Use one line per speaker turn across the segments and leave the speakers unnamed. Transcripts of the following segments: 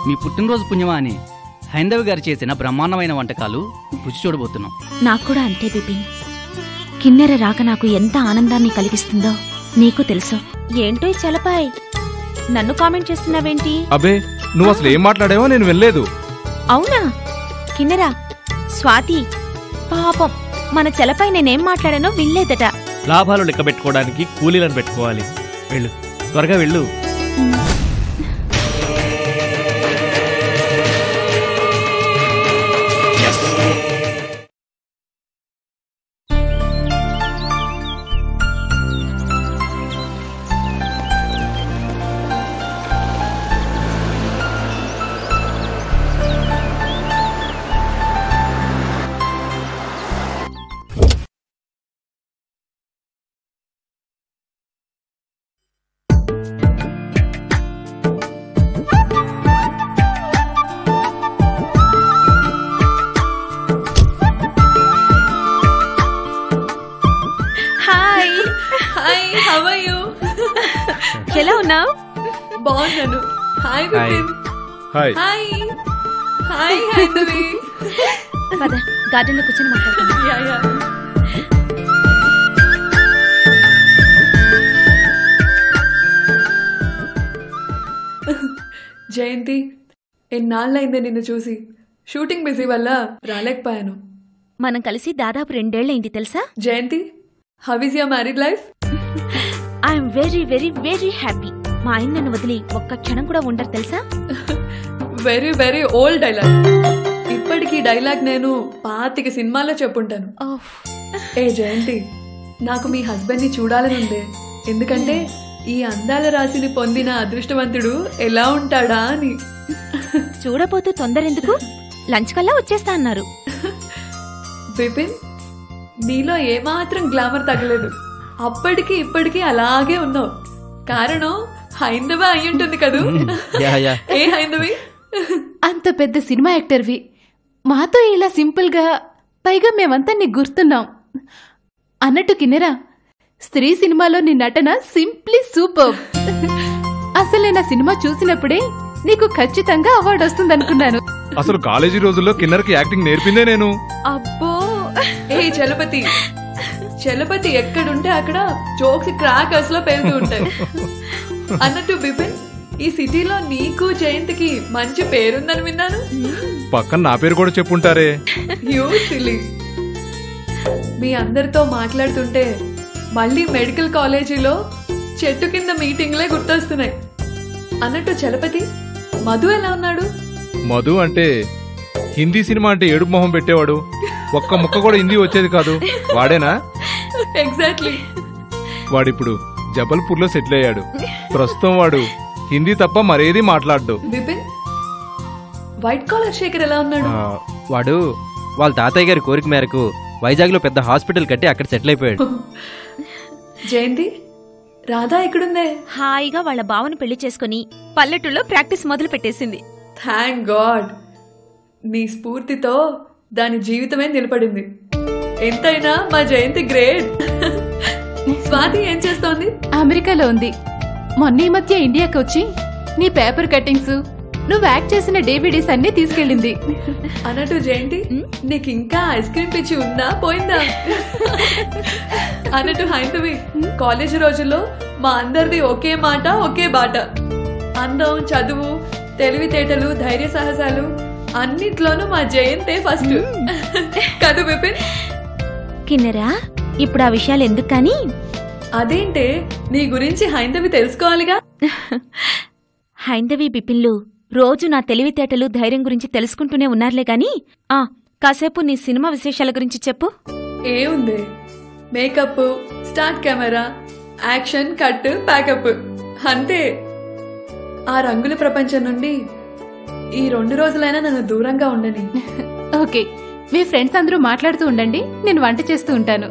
మీ పుట్టినరోజు పుణ్యమా అని హైందవి గారు చేసిన బ్రహ్మాండమైన వంటకాలు రుచి చూడబోతున్నాం
నాకు కూడా అంతే బిపిన్ కిన్నెర రాక నాకు ఎంత ఆనందాన్ని కలిగిస్తుందో నీకు తెలుసు ఏంటో ఈ చలపాయ్ నన్ను కామెంట్ చేస్తున్నావేంటి
అబే నువ్వు అసలు ఏం మాట్లాడావో నేను వినలేదు
అవునా కిన్నెరా స్వాతి పాపం మన చలపై నేనేం మాట్లాడానో వినలేదట
లాభాలు లెక్క పెట్టుకోవడానికి కూలీలను పెట్టుకోవాలి వెళ్ళు త్వరగా వెళ్ళు
hi
hi how are you
ఎలా ఉన్నావు
బాగున్నాను hi Vipin
hi
hi hi Haindavi
పద గార్డెన్ లో కూర్చొని మాట్లాడుకుందాం
యా యా జయంతి ఎన్నాళ్ళైందే నిన్ను చూసి షూటింగ్ బిజీ వల్ల రాలేకపోయాను
మనం కలిసి దాదాపు రెండేళ్లైంది తెలుసా
Jayanthi how is your married life
I'm very very very happy మా ఆయన నన్ను వదిలి ఒక్క క్షణం కూడా ఉండరు తెలుసా
వెరీ వెరీ ఓల్డ్ డైలాగ్ ఇప్పటికీ డైలాగ్ నేను పాతిక సినిమాల్లో చెప్పుంటాను
ఓఫ్.
ఏ జయంతి నాకు మీ హస్బెండ్ ని చూడాలని ఉంది ఎందుకంటే ఈ అందాల రాశిని పొందిన అదృష్టవంతుడు ఎలా ఉంటాడా అని
చూడబోతూ తొందరెందుకు లంచ్ కల్లా వచ్చేస్తా అన్నారు
బిపిన్ నీలో ఏమాత్రం గ్లామర్ తగ్గలేదు అప్పటికి ఇప్పటికీ అలాగే ఉన్నావు కారణం హైందవ అయి ఉంటుంది కదూ
యా యా
ఏ హైందవి
అంత పెద్ద సినిమా యాక్టర్వి మాతో ఇలా సింపుల్గా పైగా మేమంతా నీకు గుర్తున్నాం అన్నట్టు కిన్నెరా స్త్రీ సినిమాలో నీ నటన సింప్లీ సూపర్ అసలు నేను ఆ సినిమా చూసినప్పుడే నీకు ఖచ్చితంగా అవార్డు వస్తుందనుకున్నాను
అసలు కాలేజీ రోజుల్లో కిన్నర్కి యాక్టింగ్ నేర్పిందే నేను
అబ్బో
ఏ చలపతి చలపతి ఎక్కడుంటే అక్కడ జోక్స్ క్రాకర్స్ లో పేరుతూ ఉంటాయి అన్నట్టు బిపిన్ ఈ సిటీలో నీకు జయంతికి మంచి పేరుందని విన్నాను
పక్కన నా పేరు కూడా చెప్పుంటారే
యూ సిలీ మీ అందరితో మాట్లాడుతుంటే మళ్ళీ మెడికల్ కాలేజీలో చెట్టు కింద మీటింగ్లే గుర్తొస్తున్నాయి అన్నట్టు చలపతి మధు ఎలా ఉన్నాడు
మధు అంటే హిందీ సినిమా అంటే ఏడుపు మొహం పెట్టేవాడు ఒక్క ముక్క కూడా హిందీ వచ్చేది కాదు వాడేనా
ఎగ్జాక్ట్లీ
వాడిప్పుడు జబల్పూర్లో సెటిల్ అయ్యాడు ప్రస్తుతం వాడు హిందీ తప్ప మరేది మాట్లాడ్డు
బిపిన్ వైట్ కాలర్ శేఖర్ ఎలా ఉన్నాడు
ఆ, వాడు వాళ్ళ తాతయ్య గారి కోరిక మేరకు వైజాగ్లో పెద్ద హాస్పిటల్ కట్టి అక్కడ సెటిల్ అయిపోయాడు
జయంతి రాధా ఎక్కడుందే
హాయిగా వాళ్ళ బావను పెళ్లి చేసుకుని పల్లెటూళ్ళలో ప్రాక్టీస్ మొదలు పెట్టేసింది
థ్యాంక్ గాడ్ నీ స్ఫూర్తితో దాని జీవితమే నిలబడింది ఎంతైనా మా జయంతి గ్రేట్ స్వాతి ఏం చేస్తోంది
అమెరికాలో ఉంది మొన్న ఈ మధ్య ఇండియాకి వచ్చి నీ పేపర్ కట్టింగ్స్ నువ్వు యాక్ట్ చేసిన డేవిడీస్ అన్ని తీసుకెళ్ళింది
అన్నట్టు జయంతి నీకు ఇంకా ఐస్ క్రీమ్ పిచ్చి ఉందా పోయిందా అన్నట్టు హైందవి కాలేజీ రోజుల్లో మా అందరిది ఒకే మాట ఒకే బాట అందం చదువు తెలివితేటలు ధైర్య సాహసాలు అన్నిట్లోనూ మా జయంతే ఫస్ట్ కదు బిపిన్
కిన్నెరా ఇప్పుడు ఆ విషయాలు ఎందుకు కానీ
అదేంటే నీ గురించి హైందవి తెలుసుకోవాలిగా
హైందవి బిపిన్లు రోజు నా తెలివితేటలు ధైర్యం గురించి తెలుసుకుంటూనే ఉన్నారులే గాని ఆ కాసేపు నీ సినిమా విశేషాల గురించి చెప్పు
ఏముంది makeup start camera action cut pack up అంతే ఆ రంగుల ప్రపంచం నుండి ఈ రెండు రోజులైనా నన్ను దూరంగా ఉండని
ఓకే మీ ఫ్రెండ్స్ అందరూ మాట్లాడుతూ ఉండండి నేను వంట చేస్తూ ఉంటాను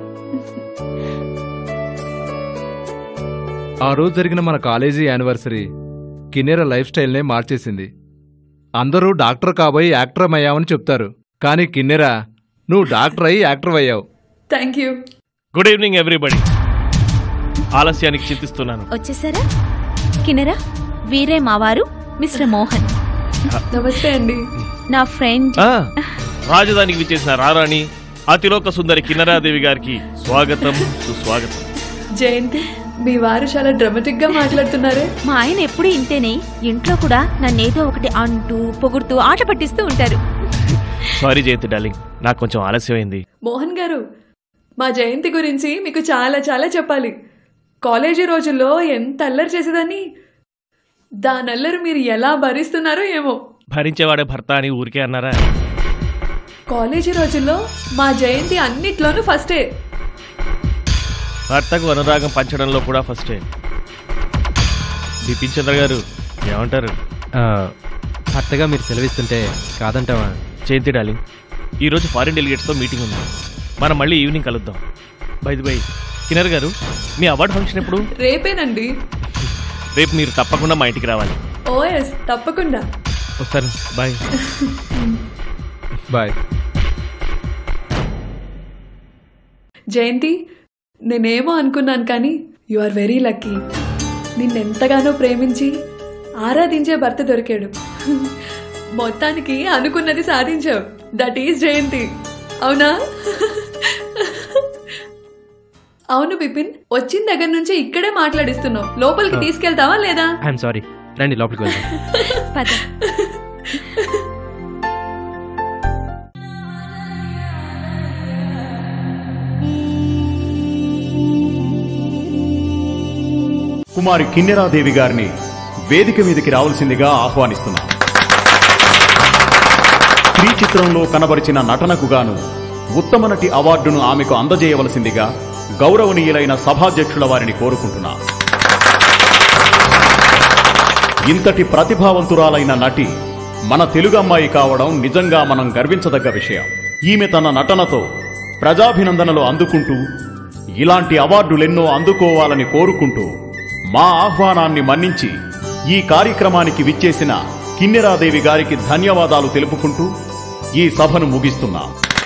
ఆ రోజు జరిగిన మన కాలేజీ యానివర్సరీ కిన్నెర లైఫ్ స్టైల్నే మార్చేసింది అందరూ డాక్టర్ కాబోయి యాక్టర్ అయ్యావని చెప్తారు కానీ కిన్నెర నువ్వు డాక్టర్ అయ్యి యాక్టర్ అయ్యావు
thank you
good evening everybody ఆలస్యానికి చింతిస్తున్నాను
వచ్చేసారా కిన్నెరా వీరే మావారు మిస్టర్ మోహన్
నమస్తే అండి
నా ఫ్రెండ్
ఆ, రాజధానికి విచ్చేసిన రారాణి అతిలోక సుందరి కిన్నరాదేవి గారికి స్వాగతం సుస్వాగతం
జయంతి మీ వారు చాలా డ్రమటిక్ గా మాట్లాడుతున్నారే
మా ఆయన ఎప్పుడూ ఇంతేనే ఇంట్లో కూడా నన్నేదో ఒకటి అంటూ పొగుడుతూ ఆట పట్టిస్తూ ఉంటారు
సారీ జయంతి డార్లింగ్ నాకు కొంచెం ఆలస్యమైంది
మోహన్ గారు మా జయంతి గురించి మీకు చాలా చాలా చెప్పాలి కాలేజీ రోజుల్లో ఎంత అల్లరి చేసేదని దాని అల్లరి మీరు ఎలా భరిస్తున్నారో ఏమో
భరించేవాడే భర్త అని ఊరికే అన్నారా
కాలేజీ రోజుల్లో మా జయంతి అన్నిట్లోనూ ఫస్టే
భర్తకు అనురాగం పంచడంలో కూడా ఫస్టే బిపిన్ చంద్ర గారు ఏమంటారు
ఆ, భర్తగా మీరు సెలవిస్తుంటే కాదంటావా
జయంతి డార్లింగ్ ఈరోజు ఫారిన్ డెలిగేట్స్తో మీటింగ్ ఉంది మనం మళ్ళీ ఈవినింగ్ కలుద్దాం బై బై కిన్నర్ గారు మీ అవార్డు ఫంక్షన్ ఎప్పుడు
రేపేనండి
రేపు మీరు తప్పకుండా మా ఇంటికి రావాలి
ఓఎస్ తప్పకుండా
వస్తాను బాయ్
బాయ్
జయంతి నేనేమో అనుకున్నాను కానీ యు ఆర్ వెరీ లక్కీ నిన్నెంతగానో ప్రేమించి ఆరాధించే భర్త దొరికాడు మొత్తానికి అనుకున్నది సాధించావు దట్ ఈజ్ జయంతి అవునా అవును బిపిన్ వచ్చిన దగ్గర నుంచి ఇక్కడే మాట్లాడిస్తున్నావు లోపలికి తీసుకెళ్తావా లేదా
ఐఎమ్ సారీ రండి లోపలికి వెళ్దాం
పద
కుమారి కిన్నెరాదేవి గారిని వేదిక మీదకి రావాల్సిందిగా ఆహ్వానిస్తున్నాం స్త్రీ చిత్రంలో కనబరిచిన నటనకు గాను ఉత్తమ నటి అవార్డును ఆమెకు అందజేయవలసిందిగా గౌరవనీయులైన సభాధ్యక్షుల వారిని కోరుకుంటున్నా ఇంతటి ప్రతిభావంతురాలైన నటి మన తెలుగు అమ్మాయి కావడం నిజంగా మనం గర్వించదగ్గ విషయం ఈమె తన నటనతో ప్రజాభినందనలు అందుకుంటూ ఇలాంటి అవార్డులెన్నో అందుకోవాలని కోరుకుంటూ మా ఆహ్వానాన్ని మన్నించి ఈ కార్యక్రమానికి విచ్చేసిన కిన్నెరాదేవి గారికి ధన్యవాదాలు తెలుపుకుంటూ ఈ సభను ముగిస్తున్నాం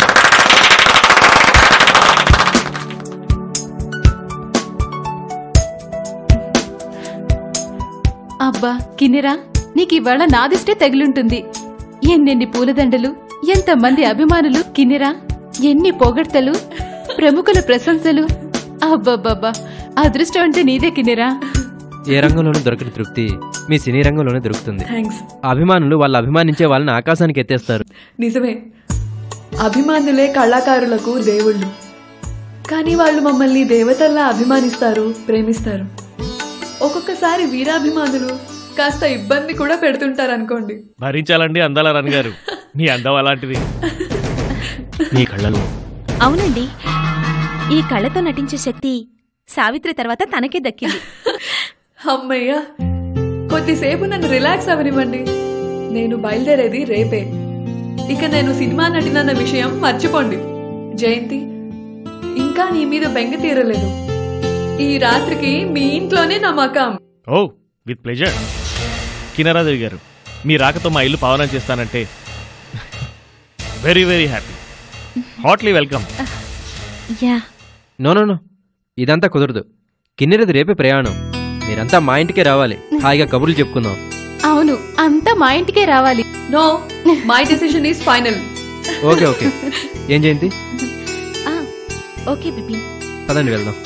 అబ్బా కిన్నెరా నీకు ఇవాళ నాదిష్టే తగిలుంటుంది ఎన్నెన్ని పూలదండలు ఎంతమంది అభిమానులు కిన్నెరా ఎన్ని పొగడ్తలు ప్రముఖుల ప్రశంసలు అబ్బబ్బబ్బా అదృష్టం అంటే నీదే కిన్నెరా
ఏ రంగంలోనూ దొరకని తృప్తి మీ సినీ రంగంలోనే దొరుకుతుంది
థ్యాంక్స్
అభిమానులు వాళ్ళు అభిమానించే వాళ్ళని ఆకాశానికి ఎత్తేస్తారు
నిజమే అభిమానులే కళాకారులకు దేవుళ్ళు కానీ వాళ్ళు మమ్మల్ని దేవతల్లా అభిమానిస్తారు ప్రేమిస్తారు ఒక్కొక్కసారి వీరాభిమానులు కాస్త ఇబ్బంది కూడా పెడుతుంటారు అనుకోండి
భరించాలండి అందాల రన్ గారు మీ అందం అలాంటిది మీ కళ్ళలో
అవునండి ఈ కళ్ళతో నటించే శక్తి సావిత్రి తర్వాత తనకే దక్కింది
అమ్మయ్య కొద్దిసేపు నన్ను రిలాక్స్ అవనివ్వండి నేను బయలుదేరేది రేపే ఇక నేను సినిమా నటినన్న విషయం మర్చిపోండి జయంతి ఇంకా నీ మీద బెంగ తీరలేదు ఈ రాత్రికి మీ ఇంట్లోనే నా మకాం
ఓ విత్ ప్లెజర్ కినరాదేవి గారు మీ రాకతో మా ఇల్లు పావనం చేస్తానంటే very very happy heartly welcome
yeah
no no no ఇదంతా కుదరదు కిన్నెరది రేపే ప్రయాణం మీరంతా మా ఇంటికే రావాలి హాయిగా కబుర్లు చెప్పుకుందాం
అవును అంతా మా ఇంటికే రావాలి
no my decision is final
okay okay ఏం జయంతి
ఆ, ఓకే బిపిన్
పదండి వెళ్దాం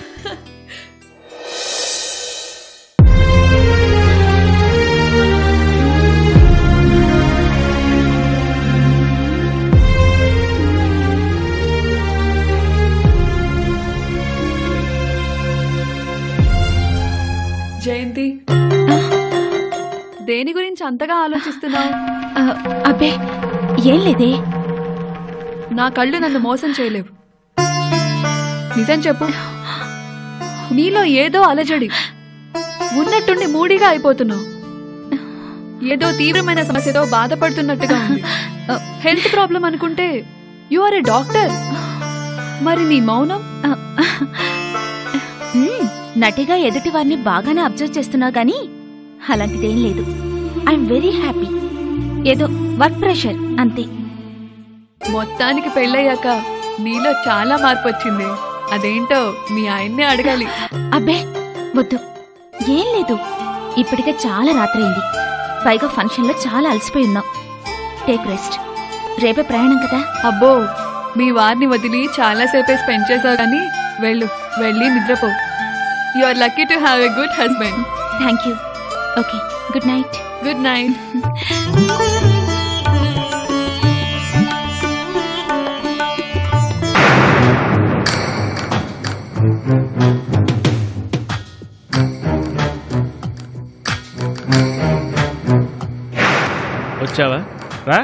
జయంతి దేని గురించి అంతగా ఆలోచిస్తున్నావు
ఆ, అబ్బే ఏం లేదే
నా కళ్ళు నన్ను మోసం చేయలేవు నిజం చెప్పు నీలో ఏదో అలజడి ఉన్నట్టుండి మూడిగా అయిపోతున్నావు ఏదో తీవ్రమైన సమస్యతో బాధపడుతున్నట్టుగా ఉంది హెల్త్ ప్రాబ్లం అనుకుంటే యు ఆర్ ఏ డాక్టర్ మరి నీ మౌనం
మ్మ్, నటిగా ఎదుటి వారిని బాగానే అబ్జర్వ్ చేస్తున్నావు గానీ అలాంటిదేం లేదు ఐఎమ్ వెరీ హ్యాపీ ఏదో వర్క్ ప్రెషర్ అంతే
మొత్తానికి పెళ్ళయ్యాక నీలో చాలా మార్పు వచ్చింది అదేంటో మీ ఆయన్నే అడగాలి
అబ్బే వద్దు ఏం లేదు ఇప్పటికే చాలా రాత్రైంది పైగా ఫంక్షన్లో చాలా అలసిపోయి ఉన్నాం టేక్ రెస్ట్ రేపే ప్రయాణం కదా
అబ్బో మీ వారిని వదిలి చాలాసేపే స్పెండ్ చేసావు కానీ వెళ్ళు వెళ్ళి నిద్రపో you are lucky to have a good husband
thank you okay good night
good night
వచ్చావా రా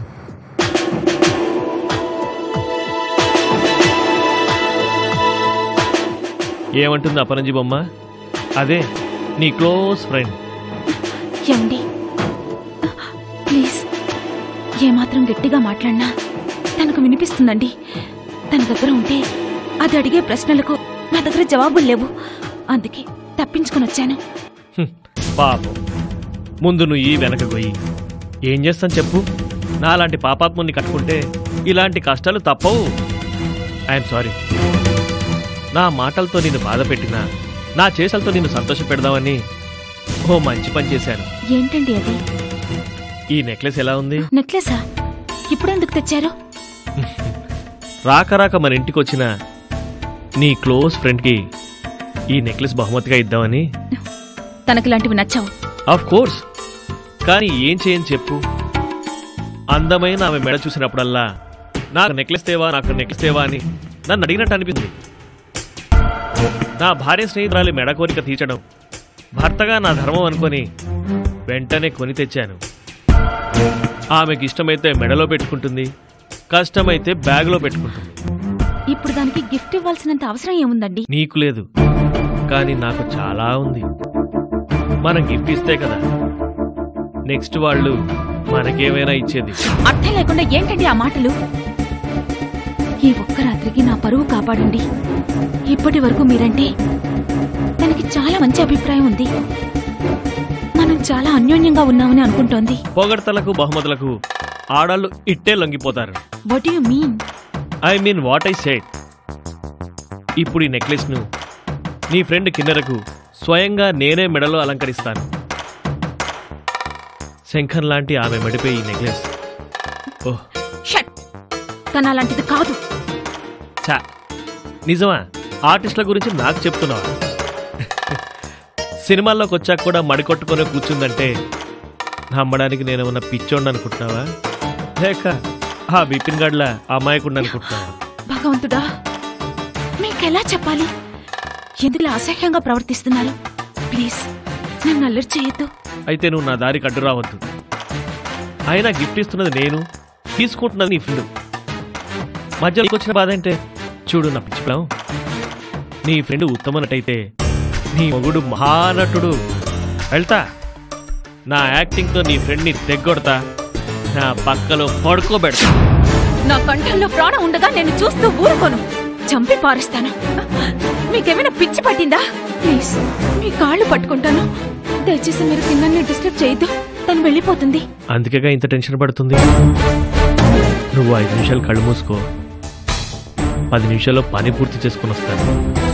ఏమంటుంది అపరంజి బొమ్మ అదే నీ క్లోజ్ ఫ్రెండ్
ఏమండి ప్లీజ్ ఏమాత్రం గట్టిగా మాట్లాడినా తనకు వినిపిస్తుందండి తన దగ్గర ఉంటే అది అడిగే ప్రశ్నలకు నా దగ్గర జవాబులు లేవు అందుకే తప్పించుకొని వచ్చాను
హ్మ్, పాపం ముందు నువ్వు ఈ వెనక గొయ్యి ఏం చేస్తాను చెప్పు నాలాంటి పాపాత్ముని కట్టుకుంటే ఇలాంటి కష్టాలు తప్పవు ఐఎమ్ సారీ నా మాటలతో నిన్ను బాధ పెట్టినా నా చేసలతో నిన్ను సంతోష పెడదామని ఓ మంచి పని చేశాను
ఏంటండి అది
ఈ నెక్లెస్ ఎలా ఉంది
నెక్లెసా ఇప్పుడెందుకు తెచ్చారు
రాక రాక మన ఇంటికి వచ్చిన నీ క్లోజ్ ఫ్రెండ్కి ఈ నెక్లెస్ బహుమతిగా ఇద్దామని
తనకి ఇలాంటివి నచ్చావు
ఆఫ్ కోర్స్ కానీ ఏం చేయని చెప్పు అందమైన ఆమె మెడ చూసినప్పుడల్లా నాకు నెక్లెస్ తేవా నాకు నెక్లెస్ తేవా అని నన్ను అడిగినట్టు అనిపింది నా భార్య స్నేహితురాలి మెడ కోరిక తీర్చడం భర్తగా నా ధర్మం అనుకొని వెంటనే కొని తెచ్చాను ఆమెకి ఇష్టమైతే మెడలో పెట్టుకుంటుంది కష్టమైతే బ్యాగ్లో పెట్టుకుంటుంది
ఇప్పుడు దానికి గిఫ్ట్ ఇవ్వాల్సినంత అవసరం ఏముందండి
నీకు లేదు కానీ నాకు చాలా ఉంది మనం గిఫ్ట్ ఇస్తే కదా నెక్స్ట్ వాళ్ళు మనకేమైనా ఇచ్చేది
అర్థం లేకుండా ఏంటండి ఆ మాటలు ఈ ఒక్క రాత్రికి నా పరువు కాపాడండి ఇప్పటి వరకు మీరంటే తనకి చాలా మంచి అభిప్రాయం ఉంది మనం చాలా అన్యోన్యంగా ఉన్నామని అనుకుంటోంది
పొగడ్తలకు బహుమతులకు ఆడాళ్ళు ఇట్టే లొంగిపోతారు
what you mean
I mean what I said ఇప్పుడు ఈ నెక్లెస్ను నీ ఫ్రెండ్ కిన్నెరకు స్వయంగా నేనే మెడలో అలంకరిస్తాను శంఖం లాంటి ఆమె మెడిపే ఈ నెక్లెస్ ఓహ్
షట్ తన అలాంటిది కాదు
చా నిజమా ఆర్టిస్టుల గురించి నాకు చెప్తున్నావా సినిమాల్లోకి వచ్చాక కూడా మడికొట్టుకొని కూర్చుందంటే నమ్మడానికి నేను ఉన్న పిచ్చోండి అనుకుంటున్నావా లేక ఆ బిపిన్ గడ్ల అమాయకుండా అనుకుంటున్నావా
భగవంతుడా మీకెలా చెప్పాలి ఎందుకు అసహ్యంగా ప్రవర్తిస్తున్నారు ప్లీజ్ నన్ను అల్లరి చేయొద్దు
అయితే నువ్వు నా దారికి అడ్డు రావద్దు అయినా గిఫ్ట్ ఇస్తున్నది నేను తీసుకుంటున్నది నీ ఫ్రెండ్ మధ్యలో నీకు వచ్చిన బాధ అంటే చూడు నా పిచ్చిపిల్లం నీ ఫ్రెండ్ ఉత్తమ నటైతే నీ మొగుడు మహానటుడు వెళ్తా నా యాక్టింగ్తో నీ ఫ్రెండ్ని తెగ్గొడతా నా పక్కలో పడుకోబెడతా
నా కంఠంలో ప్రాణం ఉండగా నేను చూస్తూ ఊరుకోను చంపి పారుస్తాను మీకేమైనా పిచ్చి పట్టిందా ప్లీజ్ మీ కాళ్ళు పట్టుకుంటాను దయచేసి మీరు కిందన్ని డిస్టర్బ్ చేయొద్దు తను వెళ్ళిపోతుంది
అందుకేగా ఇంత టెన్షన్ పడుతుంది నువ్వు ఐదు నిమిషాలు కళ్ళు మూసుకో పది నిమిషాల్లో పని పూర్తి చేసుకుని వస్తాను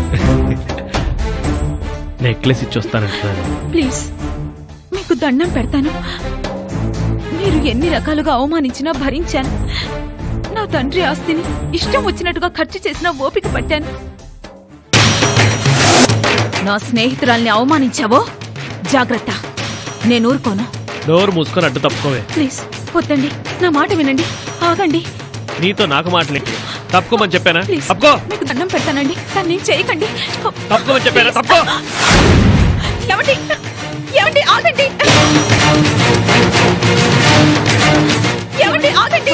నెక్లెస్ ఇచ్చొస్తానంటున్నాను
ప్లీజ్ మీకు దండం పెడతాను మీరు ఎన్ని రకాలుగా అవమానించినా భరించాను నా తండ్రి ఆస్తిని ఇష్టం వచ్చినట్టుగా ఖర్చు చేసిన ఓపిక పట్టాను నా స్నేహితురాల్ని అవమానించావో జాగ్రత్త నేను ఊరుకోను
నోరు మూసుకొని అడ్డు తప్పుకోవే
ప్లీజ్ వద్దండి నా మాట వినండి ఆగండి
నీతో నాకు మాటలేంటి తప్పుకోమని చెప్పానా
ప్లీజ్
తప్పుకో
మీకు దండం పెడతానండి దాన్ని ఏం చేయకండి
తప్పుకోమని చెప్పానా తప్పుకో
ఏమండి ఏమండి ఆగండి ఏమండి ఆగండి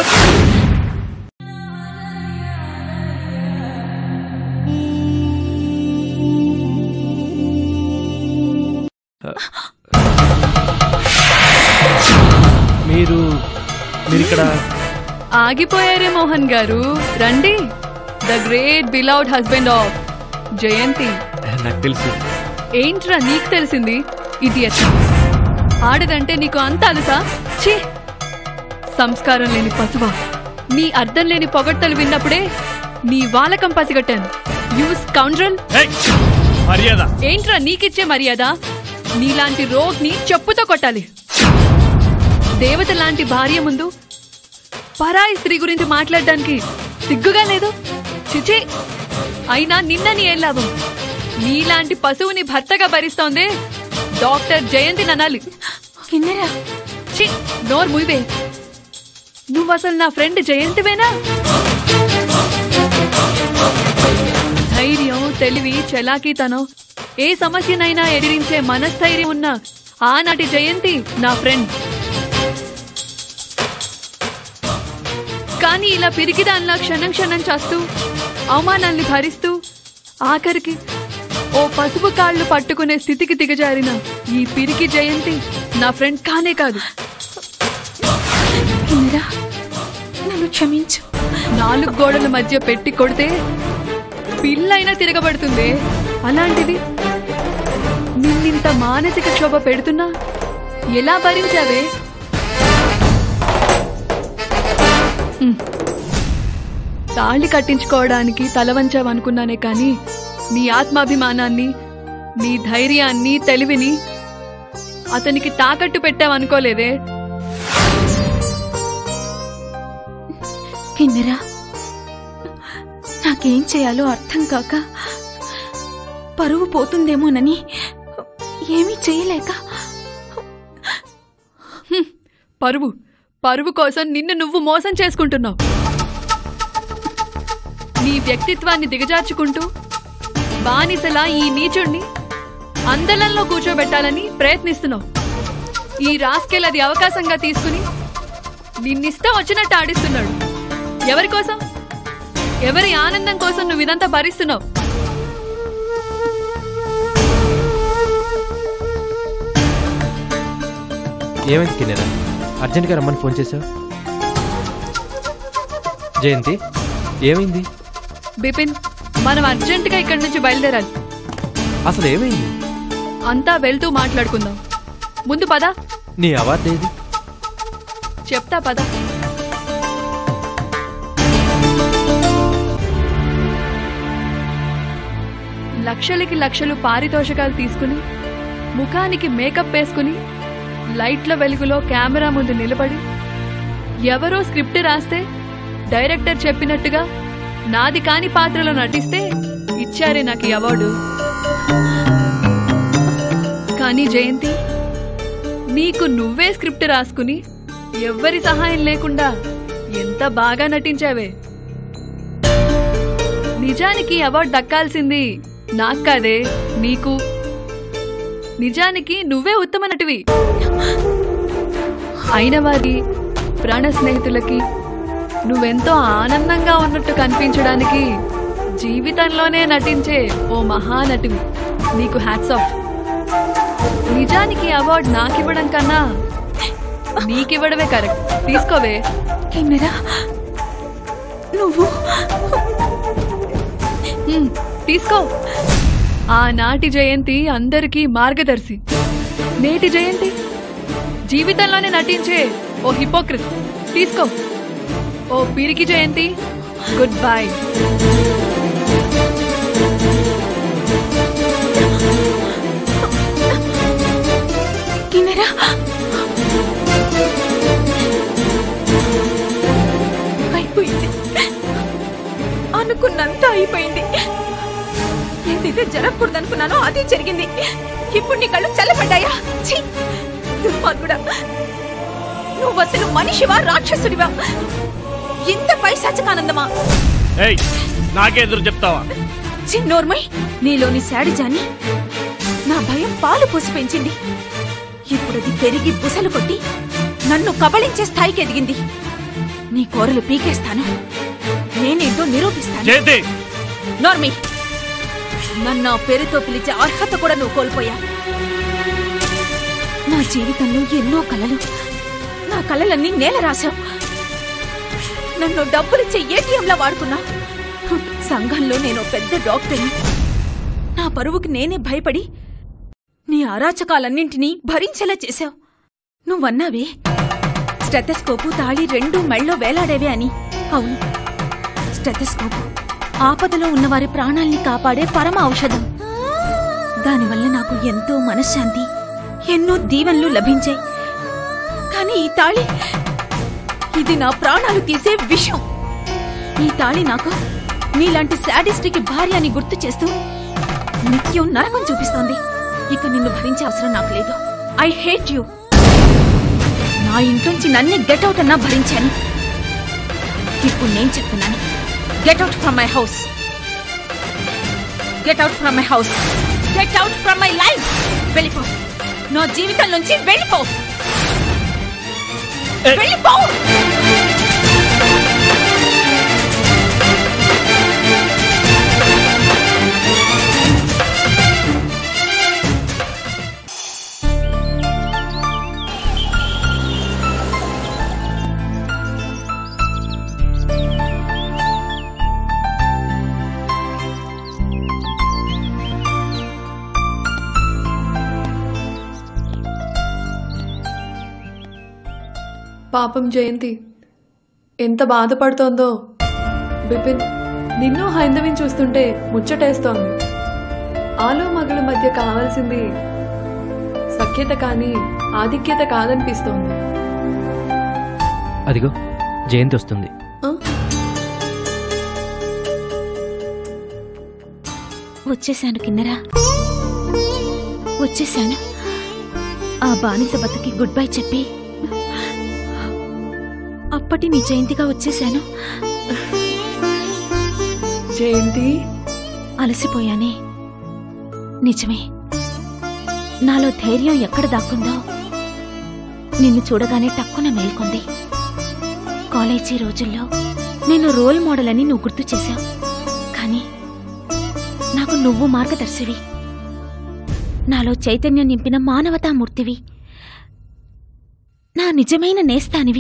మీరు మీరు ఇక్కడ
ఆగిపోయారే మోహన్ గారు రండి the great beloved husband of Jayanthi
నాకు తెలుసు
ఏంట్రా నీకు తెలిసింది ఇడియట్ ఆడదంటే నీకు అంత అలుసా ఛీ సంస్కారం లేని పశువా నీ అర్థం లేని పొగడ్తలు విన్నప్పుడే నీ వాలకం పసిగట్టాను యూస్ కౌండ్రల్
ఏయ్! మర్యాద
ఏంట్రా నీకిచ్చే మర్యాద నీలాంటి రోగ్ ని చెప్పుతో కొట్టాలి దేవత లాంటి భార్య ముందు పరాయి స్త్రీ గురించి మాట్లాడడానికి సిగ్గుగా లేదు చిచి అయినా నిన్నని ఏం లాభం నీలాంటి పశువుని భర్తగా భరిస్తోందే డాక్టర్ జయంతి ననాలి
కిన్నెరా
చి నోర్ ముయివే నువ్వు అసలు నా ఫ్రెండ్ జయంతివేనా ధైర్యం తెలివి చలాకీతనం ఏ సమస్యనైనా ఎదిరించే మనస్థైర్యం ఉన్న ఆనాటి జయంతి నా ఫ్రెండ్ కానీ ఇలా పిరికిదానిలా క్షణం క్షణం చేస్తూ అవమానాల్ని భరిస్తూ ఆఖరికి ఓ పసుపు కాళ్ళు పట్టుకునే స్థితికి దిగజారిన ఈ పిరికి జయంతి నా ఫ్రెండ్ కానే కాదు
కిన్నెరా నన్ను క్షమించు
నాలుగు గోడల మధ్య పెట్టి కొడితే పిల్లైనా తిరగబడుతుంది అలాంటిది నిన్నింత మానసిక క్షోభ పెడుతున్నా ఎలా భరించావే హ్మ్. తాళి కట్టించుకోవడానికి తల వంచావనుకున్నానే కానీ నీ ఆత్మాభిమానాన్ని నీ ధైర్యాన్ని తెలివిని అతనికి తాకట్టు పెట్టావనుకోలేదే
కిన్నెరా నాకేం చేయాలో అర్థం కాక పరువు పోతుందేమోనని ఏమీ చేయలేక
హ్మ్. పరువు పరువు కోసం నిన్ను నువ్వు మోసం చేసుకుంటున్నావు నీ వ్యక్తిత్వాన్ని దిగజార్చుకుంటూ బానిసలా ఈ నీచుణ్ణి అందలంలో కూర్చోబెట్టాలని ప్రయత్నిస్తున్నావు ఈ రాస్కెల్ అది అవకాశంగా తీసుకుని నిన్నిష్టం వచ్చినట్టు ఆడిస్తున్నాడు ఎవరి కోసం ఎవరి ఆనందం కోసం నువ్వు ఇదంతా భరిస్తున్నావు
ఏమైంది కిన్నెరా అర్జెంట్గా రమ్మని ఫోన్ చేశావు జయంతి ఏమైంది
బిపిన్ మనం అర్జెంటుగా ఇక్కడి నుంచి బయలుదేరాలి
అసలు ఏమైంది
అంతా వెళ్తూ మాట్లాడుకుందాం ముందు పద
నీ అవార్డు ఏది
చెప్తా పద లక్షలకి లక్షలు పారితోషకాలు తీసుకుని ముఖానికి మేకప్ వేసుకుని లైట్ల వెలుగులో కెమెరా ముందు నిలబడి ఎవరో స్క్రిప్ట్ రాస్తే డైరెక్టర్ చెప్పినట్టుగా నాది కాని పాత్రలో నటిస్తే ఇచ్చారే నాకు ఈ అవార్డు కానీ జయంతి నీకు నువ్వే స్క్రిప్ట్ రాసుకుని ఎవ్వరి సహాయం లేకుండా ఎంత బాగా నటించావే నిజానికి అవార్డు దక్కాల్సింది నాకు కాదే నీకు నిజానికి నువ్వే ఉత్తమ నటివి అయిన వారి ప్రాణ స్నేహితులకి నువ్వెంతో ఆనందంగా ఉన్నట్టు కనిపించడానికి జీవితంలోనే నటించే ఓ మహానటివి నీకు హ్యాట్స్ ఆఫ్ నిజానికి అవార్డు నాకివ్వడం కన్నా నీకివ్వడమే కరెక్ట్ తీసుకోవే
కిన్నెరా నువ్వు
హ్మ్, తీసుకో ఆనాటి జయంతి అందరికీ మార్గదర్శి నేటి జయంతి జీవితంలోనే నటించే ఓ హిపోక్రిట్ తీసుకో ఓ పిరికి జయంతి గుడ్ బై
కిన్నెరా అయిపోయింది అనుకున్నంత అయిపోయింది ఏదైతే జరగకూడదనుకున్నానో అది జరిగింది ఇప్పుడు నీ కళ్ళు చల్లబడ్డాయా ఛీ! దుర్మార్గుడా నువ్వు అసలు మనిషివా రాక్షసుడివా ఇంత పైశాచకానందమా
ఏయ్ నాకే ఎదురు చెప్తావా
చిన్నోర్మై నీలోని శాడిజాన్ని నా భయం పాలు పోసి పెంచింది ఇప్పుడు అది పెరిగి బుసలు కొట్టి నన్ను కబళించే స్థాయికి ఎదిగింది నీ కోరలు పీకేస్తాను నేనేంటో నిరూపిస్తాను
జయంతి
నార్మి నన్ను ఆ పేరుతో పిలిచే అర్హత కూడా నువ్వు కోల్పోయా నా జీవితంలో ఎన్నో కలలు నా కలలన్నీ నేల రాశావు నన్ను డబ్బులిచ్చే ఏటీఎంలా వాడుకున్నా సంఘంలో నేను పెద్ద డాక్టర్ని నా పరువుకి నేనే భయపడి నీ అరాచకాలన్నింటినీ భరించేలా చేశావు నువ్వన్నావే స్టెథస్కోపు తాళి రెండూ మెళ్ళో వేలాడేవే అని అవును స్టెథస్కోపు ఆపదలో ఉన్నవారి ప్రాణాల్ని కాపాడే పరమ ఔషధం దానివల్ల నాకు ఎంతో మనశ్శాంతి ఎన్నో దీవెనలు లభించాయి కానీ ఈ తాళి ఇది నా ప్రాణాలు తీసే విషం ఈ తాళి నాకు నీలాంటి శాడిస్ట్కి భార్య అని గుర్తు చేస్తూ నిత్యం నరకం చూపిస్తోంది ఇక నిన్ను భరించే అవసరం నాకు లేదు ఐ హేట్ యు నా ఇంట్లోంచి నన్నే గెట్ అవుట్ అన్నా భరించాను ఇప్పుడు నేను చెప్తున్నాను get out from my house get out from my house get out from my life వెళ్ళిపో నా జీవితం నుంచి వెళ్ళిపో వెళ్ళిపో
పాపం జయంతి ఎంత బాధపడుతోందో బిపిన్ నిన్ను హైందవిని చూస్తుంటే ముచ్చటేస్తోంది ఆలో మగల మధ్య కావాల్సింది సఖ్యత కానీ ఆధిక్యత కాదనిపిస్తోంది
అదిగో జయంతి వస్తుంది
ఆ?
వచ్చేశాను కిన్నరా వచ్చేశాను ఆ బానిస బతుకి గుడ్ బై చెప్పి అప్పటి నీ జయంతిగా వచ్చేశాను
జయంతి
అలసిపోయానే నిజమే నాలో ధైర్యం ఎక్కడ దాక్కుందో నిన్ను చూడగానే టక్కున మేల్కొంది కాలేజీ రోజుల్లో నేను రోల్ మోడల్ అని నువ్వు గుర్తు చేశావు కానీ నాకు నువ్వు మార్గదర్శివి నాలో చైతన్యం నింపిన మానవతామూర్తివి నా నిజమైన నేస్తానివి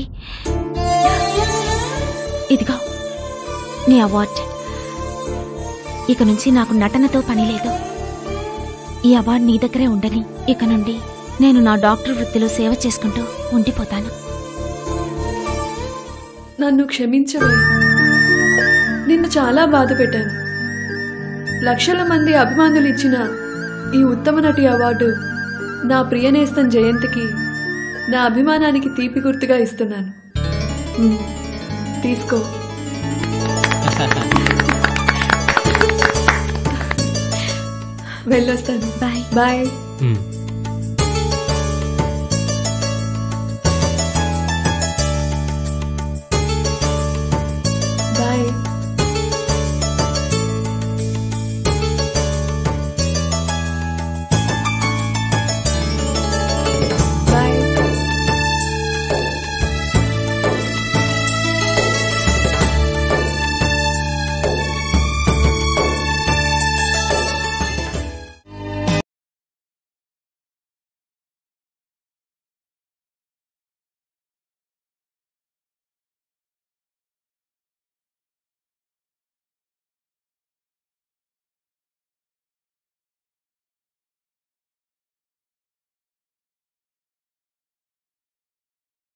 ఇదిగో నీ అవార్డ్ ఇక నుంచి నాకు నటనతో పని లేదు ఈ అవార్డు నీ దగ్గరే ఉండని ఇక నుండి నేను నా డాక్టర్ వృత్తిలో సేవ చేసుకుంటూ ఉండిపోతాను
నన్ను క్షమించవే నిన్ను చాలా బాధ పెట్టాను లక్షల మంది అభిమానులు ఇచ్చిన ఈ ఉత్తమ నటి అవార్డు నా ప్రియనేస్తం జయంతికి నా అభిమానానికి తీపి గుర్తుగా ఇస్తున్నాను ఉమ్, తీసుకో వెళ్ళొస్తాను
బాయ్
బాయ్
ఉమ్.